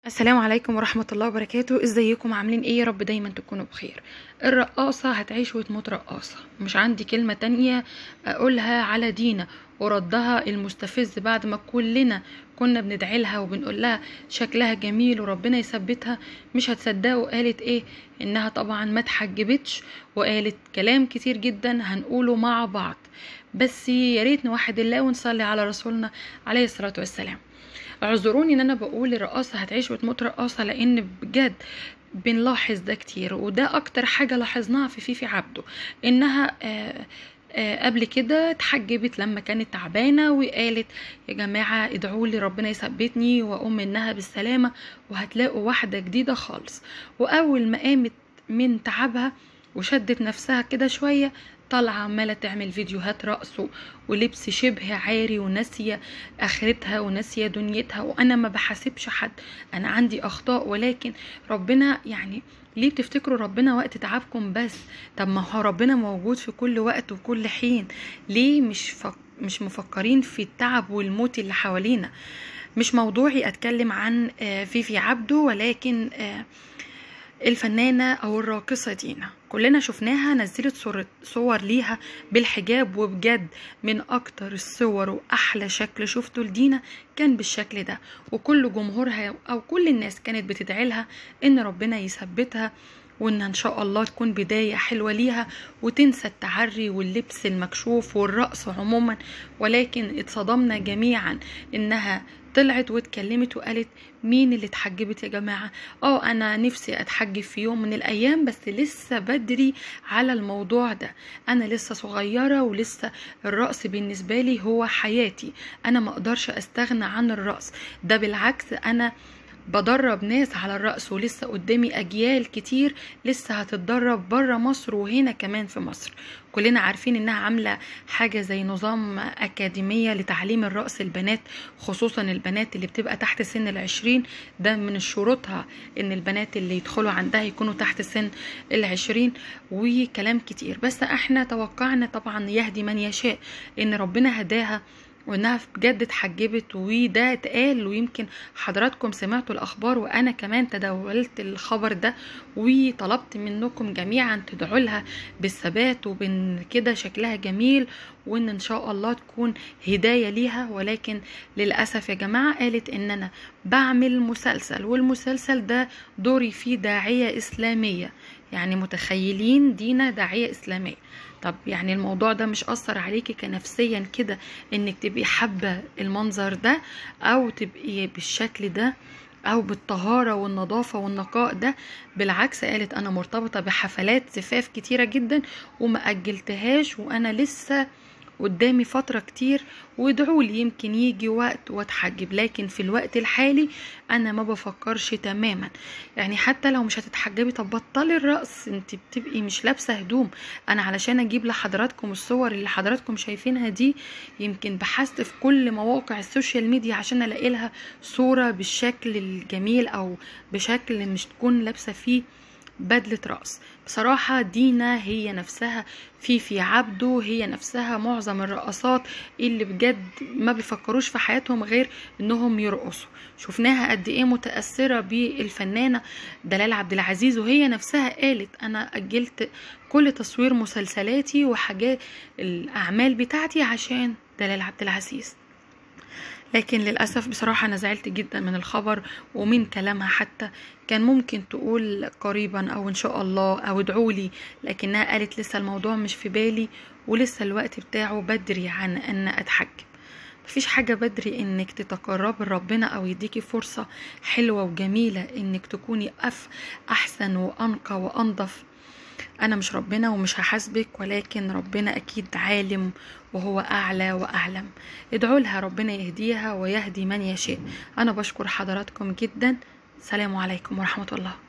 السلام عليكم ورحمة الله وبركاته ازيكم عاملين ايه يا رب دايما تكونوا بخير الرقاصة هتعيش وتموت رقاصة مش عندي كلمة تانية اقولها على دينا وردها المستفز بعد ما كلنا كنا بندعي لها وبنقول لها شكلها جميل وربنا يثبتها مش هتصدقوا قالت ايه انها طبعا ما اتحجبتش وقالت كلام كتير جدا هنقوله مع بعض بس يا ريت نوحد الله ونصلي على رسولنا عليه الصلاة والسلام اعذروني ان انا بقول الرقاصة هتعيش وتموت رقاصة لان بجد بنلاحظ ده كتير وده اكتر حاجة لاحظناها في فيفي عبده انها آه آه قبل كده اتحجبت لما كانت تعبانة وقالت يا جماعة ادعوا لي ربنا يثبتني واقوم منها بالسلامة وهتلاقوا واحدة جديدة خالص واول ما قامت من تعبها وشدت نفسها كده شوية طالعة عمالة تعمل فيديوهات رقص ولبس شبه عاري وناسية اخرتها وناسية دنيتها وانا ما بحاسبش حد انا عندي اخطاء ولكن ربنا يعني ليه بتفتكروا ربنا وقت تعبكم بس طب ما هو ربنا موجود في كل وقت وكل حين ليه مش فك مش مفكرين في التعب والموت اللي حوالينا مش موضوعي اتكلم عن فيفي عبده ولكن الفنانة أو الراقصة دينا كلنا شفناها نزلت صور, صور ليها بالحجاب وبجد من أكتر الصور وأحلى شكل شفته لدينا كان بالشكل ده وكل جمهورها أو كل الناس كانت بتدعي لها إن ربنا يثبتها وان ان شاء الله تكون بداية حلوة ليها وتنسى التعري واللبس المكشوف والرقص عموما ولكن اتصدمنا جميعا انها طلعت واتكلمت وقالت مين اللي اتحجبت يا جماعة اه انا نفسي اتحجب في يوم من الايام بس لسه بدري على الموضوع ده انا لسه صغيرة ولسه الرقص بالنسبة لي هو حياتي انا ما اقدرش استغنى عن الرقص ده بالعكس انا بدرب ناس على الرقص ولسه قدامي اجيال كتير لسه هتتدرب بره مصر وهنا كمان في مصر كلنا عارفين انها عامله حاجه زي نظام اكاديميه لتعليم الرقص البنات خصوصا البنات اللي بتبقى تحت سن العشرين ده من شروطها ان البنات اللي يدخلوا عندها يكونوا تحت سن العشرين وكلام كتير بس احنا توقعنا طبعا يهدي من يشاء ان ربنا هداها وانها بجد اتحجبت وده اتقال ويمكن حضراتكم سمعتوا الاخبار وانا كمان تداولت الخبر ده وطلبت منكم جميعا تدعوا لها بالثبات وبان كده شكلها جميل وان ان شاء الله تكون هداية ليها ولكن للأسف يا جماعة قالت ان انا بعمل مسلسل والمسلسل ده دوري فيه داعية اسلامية يعني متخيلين دينا داعية اسلامية طب يعني الموضوع ده مش أثر عليكي كنفسيا كده انك تبقي حابة المنظر ده او تبقي بالشكل ده او بالطهارة والنظافة والنقاء ده بالعكس قالت انا مرتبطة بحفلات زفاف كتيرة جدا وما اجلتهاش وانا لسه قدامي فترة كتير وادعولي يمكن يجي وقت واتحجب لكن في الوقت الحالي انا ما بفكرش تماما يعني حتى لو مش هتتحجبي طب بطلي الرقص انت بتبقي مش لابسه هدوم انا علشان اجيب لحضراتكم الصور اللي حضراتكم شايفينها دي يمكن بحثت في كل مواقع السوشيال ميديا عشان الاقي لها صوره بالشكل الجميل او بشكل مش تكون لابسه فيه بدلة رأس بصراحة دينا هي نفسها فيفي عبده هي نفسها معظم الرقصات اللي بجد ما بيفكروش في حياتهم غير انهم يرقصوا شفناها قد ايه متأثرة بالفنانة دلال عبد العزيز وهي نفسها قالت انا اجلت كل تصوير مسلسلاتي وحاجات الاعمال بتاعتي عشان دلال عبد العزيز لكن للأسف بصراحة أنا زعلت جدا من الخبر ومن كلامها حتى كان ممكن تقول قريبا أو إن شاء الله أو ادعولي لكنها قالت لسه الموضوع مش في بالي ولسه الوقت بتاعه بدري عن أن أتحجب مفيش حاجة بدري انك تتقربي لربنا او يديكي فرصة حلوة وجميلة انك تكوني أف احسن وانقى وانضف انا مش ربنا ومش هحاسبك ولكن ربنا اكيد عالم وهو اعلى واعلم ادعوا لها ربنا يهديها ويهدي من يشاء انا بشكر حضراتكم جدا سلام عليكم ورحمه الله